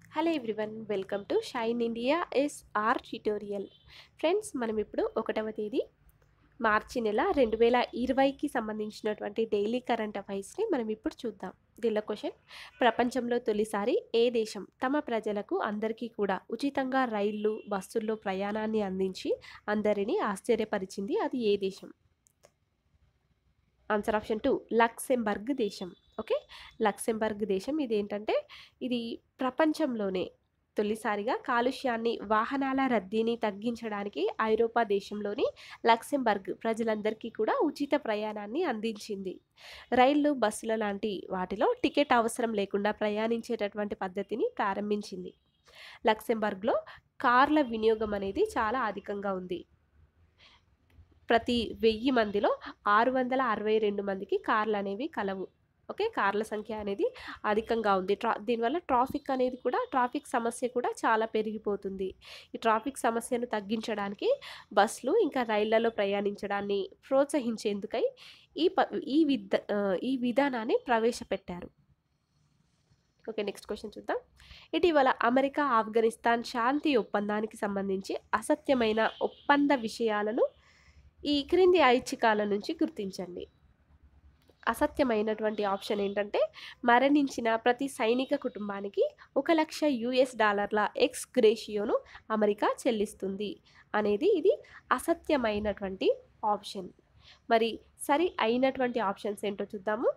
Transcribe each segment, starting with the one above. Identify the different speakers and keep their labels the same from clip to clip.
Speaker 1: hello everyone welcome to shine India SR tutorial friends మనం ఇప్పుడు ఒకటవ తేదీ మార్చి నెల రెండు వేల ఇరవైకి సంబంధించినటువంటి డైలీ కరెంట్ అఫైర్స్ని మనం ఇప్పుడు చూద్దాం దీనిలో క్వశ్చన్ ప్రపంచంలో తొలిసారి ఏ దేశం తమ ప్రజలకు అందరికీ కూడా ఉచితంగా రైళ్ళు బస్సుల్లో ప్రయాణాన్ని అందించి అందరినీ ఆశ్చర్యపరిచింది అది ఏ దేశం ఆన్సర్ ఆప్షన్ టూ లక్సెంబర్గ్ దేశం ఓకే లక్సెంబర్గ్ దేశం ఇది ఏంటంటే ఇది ప్రపంచంలోనే తొలిసారిగా కాలుష్యాన్ని వాహనాల రద్దీని తగ్గించడానికి ఐరోపా దేశంలోని లక్సెంబర్గ్ ప్రజలందరికీ కూడా ఉచిత ప్రయాణాన్ని అందించింది రైళ్లు బస్సుల లాంటి వాటిలో టికెట్ అవసరం లేకుండా ప్రయాణించేటటువంటి పద్ధతిని ప్రారంభించింది లక్సెంబర్గ్లో కార్ల వినియోగం అనేది చాలా అధికంగా ఉంది ప్రతి వెయ్యి మందిలో ఆరు వందల అరవై రెండు మందికి కార్లు అనేవి కలవు ఓకే కార్ల సంఖ్య అనేది అధికంగా ఉంది ట్రా దీనివల్ల ట్రాఫిక్ అనేది కూడా ట్రాఫిక్ సమస్య కూడా చాలా పెరిగిపోతుంది ఈ ట్రాఫిక్ సమస్యను తగ్గించడానికి బస్సులు ఇంకా రైళ్లలో ప్రయాణించడాన్ని ప్రోత్సహించేందుకై ఈ ప ఈ విధ ఈ విధానాన్ని ప్రవేశపెట్టారు ఓకే నెక్స్ట్ క్వశ్చన్ చూద్దాం ఇటీవల అమెరికా ఆఫ్ఘనిస్తాన్ శాంతి ఒప్పందానికి సంబంధించి అసత్యమైన ఒప్పంద విషయాలను ఈ క్రింది ఐచ్ఛికాల నుంచి గుర్తించండి అసత్యమైనటువంటి ఆప్షన్ ఏంటంటే మరణించిన ప్రతి సైనిక కుటుంబానికి ఒక లక్ష యుఎస్ డాలర్ల ఎక్స్ గ్రేషియోను అమెరికా చెల్లిస్తుంది అనేది ఇది అసత్యమైనటువంటి ఆప్షన్ మరి సరి అయినటువంటి ఆప్షన్స్ ఏంటో చూద్దాము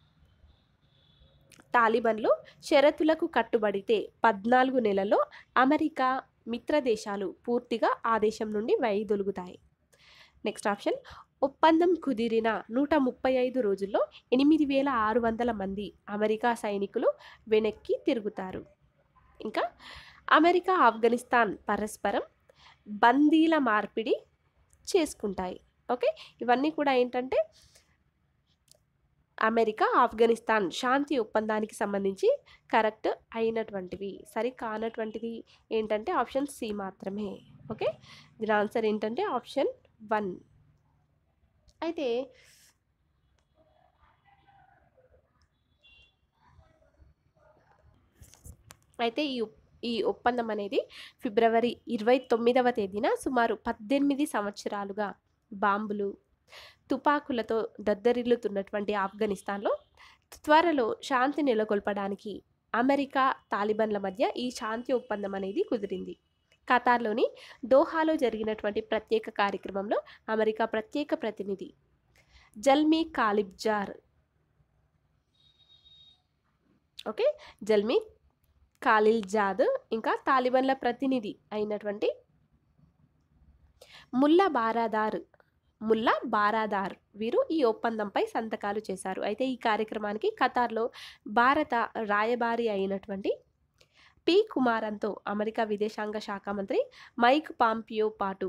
Speaker 1: తాలిబన్లు షరతులకు కట్టుబడితే పద్నాలుగు నెలల్లో అమెరికా మిత్ర దేశాలు పూర్తిగా ఆ దేశం నుండి వైదొలుగుతాయి నెక్స్ట్ ఆప్షన్ ఒప్పందం కుదిరిన నూట ముప్పై ఐదు రోజుల్లో ఎనిమిది వేల ఆరు వందల మంది అమెరికా సైనికులు వెనక్కి తిరుగుతారు ఇంకా అమెరికా ఆఫ్ఘనిస్తాన్ పరస్పరం బందీల మార్పిడి చేసుకుంటాయి ఓకే ఇవన్నీ కూడా ఏంటంటే అమెరికా ఆఫ్ఘనిస్తాన్ శాంతి ఒప్పందానికి సంబంధించి కరెక్ట్ అయినటువంటివి సరి కానటువంటిది ఏంటంటే ఆప్షన్ సి మాత్రమే ఓకే దీని ఆన్సర్ ఏంటంటే ఆప్షన్ వన్ అయితే అయితే ఈ ఈ ఒప్పందం అనేది ఫిబ్రవరి ఇరవై తొమ్మిదవ తేదీన సుమారు పద్దెనిమిది సంవత్సరాలుగా బాంబులు తుపాకులతో దద్దరిల్లుతున్నటువంటి ఆఫ్ఘనిస్తాన్లో త్వరలో శాంతి నెలకొల్పడానికి అమెరికా తాలిబన్ల మధ్య ఈ శాంతి ఒప్పందం అనేది కుదిరింది ఖతార్లోని దోహాలో జరిగినటువంటి ప్రత్యేక కార్యక్రమంలో అమెరికా ప్రత్యేక ప్రతినిధి జల్మీ కాలిబ్జార్ ఓకే జల్మీ ఖాలిల్జాద్ ఇంకా తాలిబన్ల ప్రతినిధి అయినటువంటి ముల్లా బారాదార్ ముల్లా బారాదార్ వీరు ఈ ఒప్పందంపై సంతకాలు చేశారు అయితే ఈ కార్యక్రమానికి ఖతార్లో భారత రాయబారి అయినటువంటి పి కుమారంతో అమెరికా విదేశాంగ శాఖ మంత్రి మైక్ పాంపియో పాటు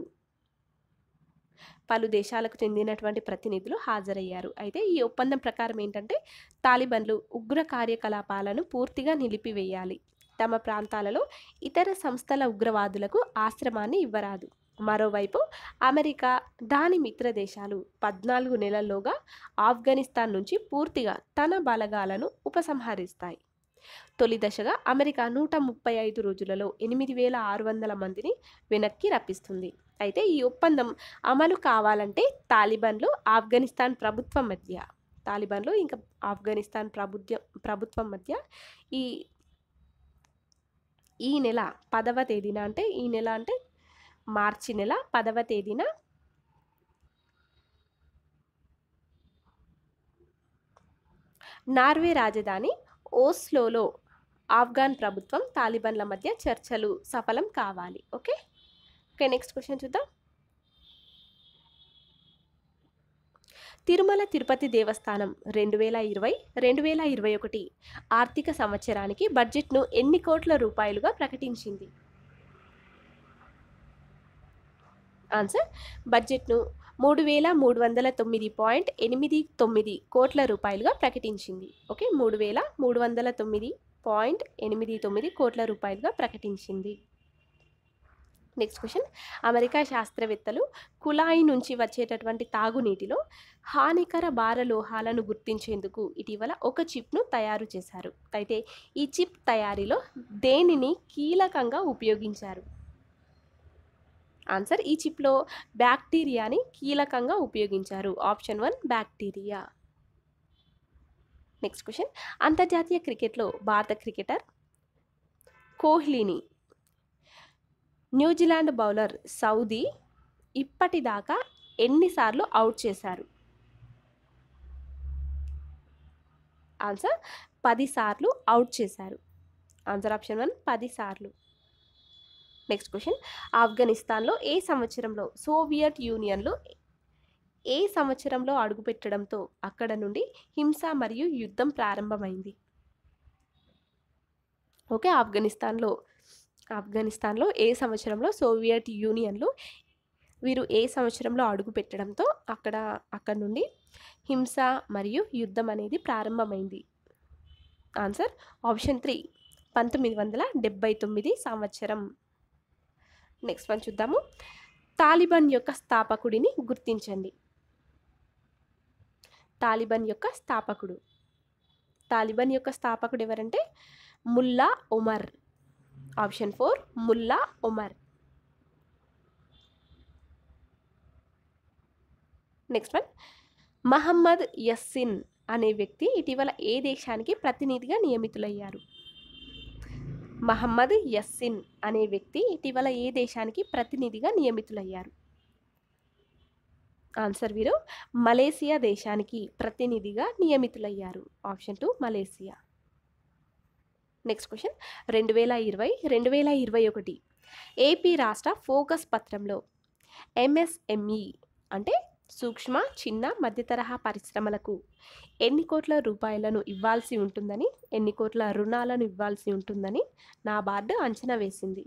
Speaker 1: పలు దేశాలకు చెందినటువంటి ప్రతినిధులు హాజరయ్యారు అయితే ఈ ఒప్పందం ప్రకారం ఏంటంటే తాలిబన్లు ఉగ్ర కార్యకలాపాలను పూర్తిగా నిలిపివేయాలి తమ ప్రాంతాలలో ఇతర సంస్థల ఉగ్రవాదులకు ఆశ్రమాన్ని ఇవ్వరాదు మరోవైపు అమెరికా దాని మిత్ర దేశాలు పద్నాలుగు నెలల్లోగా ఆఫ్ఘనిస్తాన్ నుంచి పూర్తిగా తన బలగాలను ఉపసంహరిస్తాయి తొలి దశగా అమెరికా నూట ముప్పై ఐదు రోజులలో ఎనిమిది వేల ఆరు వందల మందిని వెనక్కి రప్పిస్తుంది అయితే ఈ ఒప్పందం అమలు కావాలంటే తాలిబాన్లు ఆఫ్ఘనిస్తాన్ ప్రభుత్వం మధ్య తాలిబాన్లు ఇంకా ఆఫ్ఘనిస్తాన్ ప్రభుత్వం ప్రభుత్వం మధ్య ఈ ఈ నెల పదవ తేదీన అంటే ఈ నెల అంటే మార్చి నెల పదవ తేదీన నార్వే రాజధాని ఓస్లోలో ఆఫ్ఘాన్ ప్రభుత్వం తాలిబాన్ల మధ్య చర్చలు సఫలం కావాలి ఓకే ఓకే నెక్స్ట్ క్వశ్చన్ చూద్దాం తిరుమల తిరుపతి దేవస్థానం రెండు వేల ఇరవై రెండు వేల ఇరవై ఒకటి ఆర్థిక సంవత్సరానికి బడ్జెట్ను ఎన్ని కోట్ల రూపాయలుగా ప్రకటించింది ఆన్సర్ బడ్జెట్ను మూడు వేల మూడు వందల తొమ్మిది పాయింట్ ఎనిమిది తొమ్మిది కోట్ల రూపాయలుగా ప్రకటించింది ఓకే మూడు వేల మూడు వందల తొమ్మిది పాయింట్ ఎనిమిది తొమ్మిది కోట్ల రూపాయలుగా ప్రకటించింది నెక్స్ట్ క్వశ్చన్ అమెరికా శాస్త్రవేత్తలు కుళాయి నుంచి వచ్చేటటువంటి తాగునీటిలో హానికర భారలోహాలను గుర్తించేందుకు ఇటీవల ఒక చిప్ను తయారు చేశారు అయితే ఈ చిప్ తయారీలో దేనిని కీలకంగా ఉపయోగించారు ఆన్సర్ ఈ చిప్లో బ్యాక్టీరియాని కీలకంగా ఉపయోగించారు option one bacteria next question అంతర్జాతీయ క్రికెట్లో భారత క్రికెటర్ కోహ్లీని న్యూజిలాండ్ బౌలర్ సౌదీ ఇప్పటిదాకా ఎన్నిసార్లు అవుట్ చేశారు ఆన్సర్ పదిసార్లు అవుట్ చేశారు ఆన్సర్ ఆప్షన్ వన్ పదిసార్లు నెక్స్ట్ క్వశ్చన్ ఆఫ్ఘనిస్తాన్లో ఏ సంవత్సరంలో సోవియట్ యూనియన్లో ఏ సంవత్సరంలో అడుగుపెట్టడంతో అక్కడ నుండి హింస మరియు యుద్ధం ప్రారంభమైంది ఓకే ఆఫ్ఘనిస్తాన్లో ఆఫ్ఘనిస్తాన్లో ఏ సంవత్సరంలో సోవియట్ యూనియన్లో వీరు ఏ సంవత్సరంలో అడుగు పెట్టడంతో అక్కడ అక్కడ నుండి హింస మరియు యుద్ధం అనేది ప్రారంభమైంది ఆన్సర్ ఆప్షన్ త్రీ పంతొమ్మిది వందల డెబ్బై తొమ్మిది సంవత్సరం నెక్స్ట్ వన్ చూద్దాము తాలిబాన్ యొక్క స్థాపకుడిని గుర్తించండి తాలిబాన్ యొక్క స్థాపకుడు తాలిబాన్ యొక్క స్థాపకుడు ఎవరంటే Mullah Omar option four Mullah Omar next one Mohammed Yasin అనే వ్యక్తి ఇటీవల ఏ దేశానికి ప్రతినిధిగా నియమితులయ్యారు మహమ్మద్ యస్సిన్ అనే వ్యక్తి ఇటీవల ఏ దేశానికి ప్రతినిధిగా నియమితులయ్యారు ఆన్సర్ వీరు మలేసియా దేశానికి ప్రతినిధిగా నియమితులయ్యారు option two Malaysia next question రెండు వేల ఇరవై రెండు వేల ఇరవై ఒకటి ఏపీ రాష్ట్ర ఫోకస్ పత్రంలో ఎంఎస్ఎంఈ అంటే సూక్ష్మ చిన్న మధ్యతరహా పరిశ్రమలకు ఎన్ని కోట్ల రూపాయలను ఇవ్వాల్సి ఉంటుందని ఎన్ని కోట్ల రుణాలను ఇవ్వాల్సి ఉంటుందని నా బార్డు అంచనా వేసింది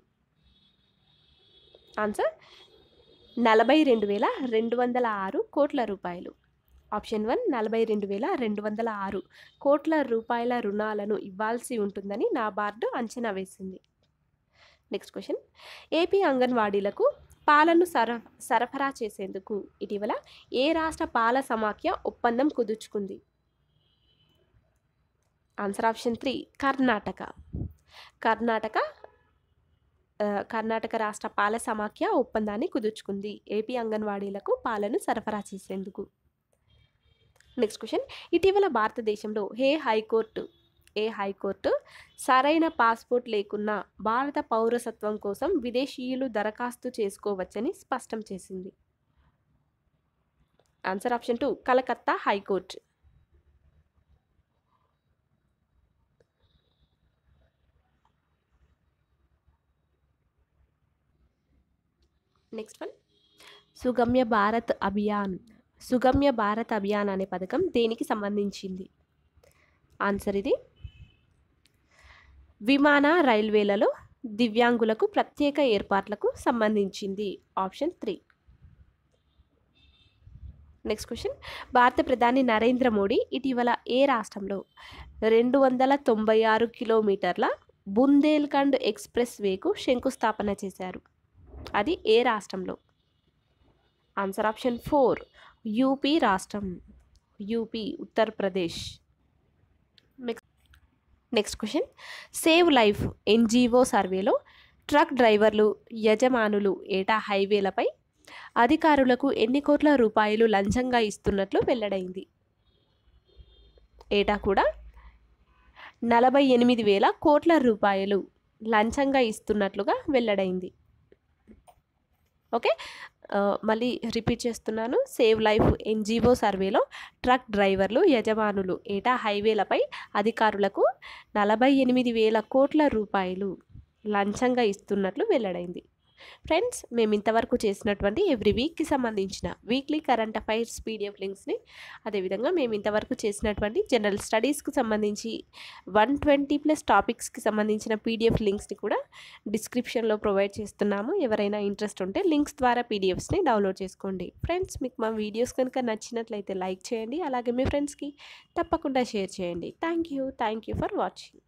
Speaker 1: ఆన్సర్ నలభై రెండు వేల రెండు వందల ఆరు కోట్ల రూపాయలు ఆప్షన్ వన్ నలభై రెండు వేల రెండు వందల ఆరు కోట్ల రూపాయల రుణాలను ఇవ్వాల్సి ఉంటుందని నా బార్డు అంచనా వేసింది నెక్స్ట్ క్వశ్చన్ ఏపీ అంగన్వాడీలకు పాలను సర సరఫరా చేసేందుకు ఇటీవల ఏ రాష్ట్ర పాల సమాఖ్య ఒప్పందం కుదుర్చుకుంది answer option three Karnataka Karnataka ఆ, కర్ణాటక రాష్ట్ర పాల సమాఖ్య ఒప్పందాన్ని కుదుర్చుకుంది ఏపీ అంగన్వాడీలకు పాలను సరఫరా చేసేందుకు నెక్స్ట్ క్వశ్చన్ ఇటీవల భారతదేశంలో ఏ హైకోర్టు ఏ హైకోర్టు సరైన పాస్పోర్ట్ లేకున్నా భారత పౌరసత్వం కోసం విదేశీయులు దరఖాస్తు చేసుకోవచ్చని స్పష్టం చేసింది answer option two Calcutta high court next one Sugamya Bharat Abhiyan Sugamya Bharat Abhiyan అనే పథకం దేనికి సంబంధించింది ఆన్సర్ ఇది విమాన రైల్వేలలో దివ్యాంగులకు ప్రత్యేక ఏర్పాట్లకు సంబంధించింది ఆప్షన్ త్రీ నెక్స్ట్ క్వశ్చన్ భారత ప్రధాని నరేంద్ర మోడీ ఇటీవల ఏ రాష్ట్రంలో రెండు వందల తొంభై ఆరు కిలోమీటర్ల బుందేల్ఖండ్ ఎక్స్ప్రెస్ వేకు శంకుస్థాపన చేశారు అది ఏ రాష్ట్రంలో ఆన్సర్ ఆప్షన్ ఫోర్ యూపీ రాష్ట్రం UP Uttar Pradesh next next question save life NGO సర్వేలో ట్రక్ డ్రైవర్లు యజమానులు ఏటా హైవేలపై అధికారులకు ఎన్ని కోట్ల రూపాయలు లంచంగా ఇస్తున్నట్లు వెల్లడైంది ఏటా కూడా నలభై ఎనిమిది వేల కోట్ల రూపాయలు లంచంగా ఇస్తున్నట్లుగా వెల్లడైంది ఓకే ఆ, మళ్ళీ రిపీట్ చేస్తున్నాను సేవ్ లైఫ్ ఎన్జిఓ సర్వేలో ట్రక్ డ్రైవర్లు యజమానులు ఏటా హైవేలపై అధికారులకు నలభై ఎనిమిది వేల కోట్ల రూపాయలు లంచంగా ఇస్తున్నట్లు వెల్లడైంది ఫ్రెండ్స్ మేము ఇంతవరకు చేసినటువంటి ఎవ్రీ వీక్కి సంబంధించిన వీక్లీ కరెంట్ అఫైర్స్ పీడిఎఫ్ లింక్స్ని అదేవిధంగా మేము ఇంతవరకు చేసినటువంటి జనరల్ స్టడీస్కి సంబంధించి వన్ ట్వంటీ ప్లస్ టాపిక్స్కి సంబంధించిన పీడిఎఫ్ లింక్స్ని కూడా డిస్క్రిప్షన్లో ప్రొవైడ్ చేస్తున్నాము ఎవరైనా ఇంట్రెస్ట్ ఉంటే లింక్స్ ద్వారా పీడిఎఫ్స్ని డౌన్లోడ్ చేసుకోండి ఫ్రెండ్స్ మీకు మా వీడియోస్ కనుక నచ్చినట్లయితే లైక్ చేయండి అలాగే మీ ఫ్రెండ్స్కి తప్పకుండా షేర్ చేయండి thank you thank you for watching